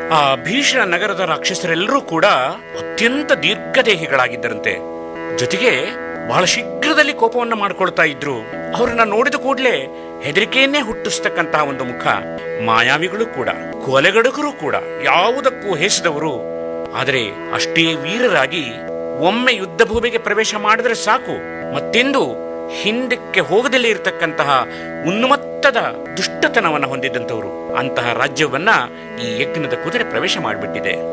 ಆ ಭೀಷಣ ನಗರದ ರಾಕ್ಷಸರೆಲ್ಲರೂ ಕೂಡ ಅತ್ಯಂತ ದೀರ್ಘದೇಹಿಗಳಾಗಿದ್ದರಂತೆ ಜೊತೆಗೆ ಬಹಳ ಶೀಘ್ರದಲ್ಲಿ ಕೋಪವನ್ನ ಮಾಡ್ಕೊಳ್ತಾ ಇದ್ರು ಅವರನ್ನ ನೋಡಿದ ಕೂಡಲೇ ಹೆದರಿಕೆಯನ್ನೇ ಹುಟ್ಟಿಸ್ತಕ್ಕಂತಹ ಒಂದು ಮುಖ ಮಾಯಾವಿಗಳು ಕೂಡ ಕೊಲೆಗಡುಕರು ಕೂಡ ಯಾವುದಕ್ಕೂ ಹೇಸಿದವರು ಆದರೆ ಅಷ್ಟೇ ವೀರರಾಗಿ ಒಮ್ಮೆ ಯುದ್ಧ ಭೂಮಿಗೆ ಪ್ರವೇಶ ಮಾಡಿದ್ರೆ ಸಾಕು ಮತ್ತೆಂದು ಹಿಂದಕ್ಕೆ ಹೋಗದಲ್ಲೇ ಇರತಕ್ಕಂತಹ ಉನ್ಮತ್ತದ ದುಷ್ಟತನವನ್ನ ಹೊಂದಿದ್ದಂಥವರು ಅಂತಹ ರಾಜ್ಯವನ್ನ ಈ ಯಜ್ಞದ ಕುದುರೆ ಪ್ರವೇಶ ಮಾಡಿಬಿಟ್ಟಿದೆ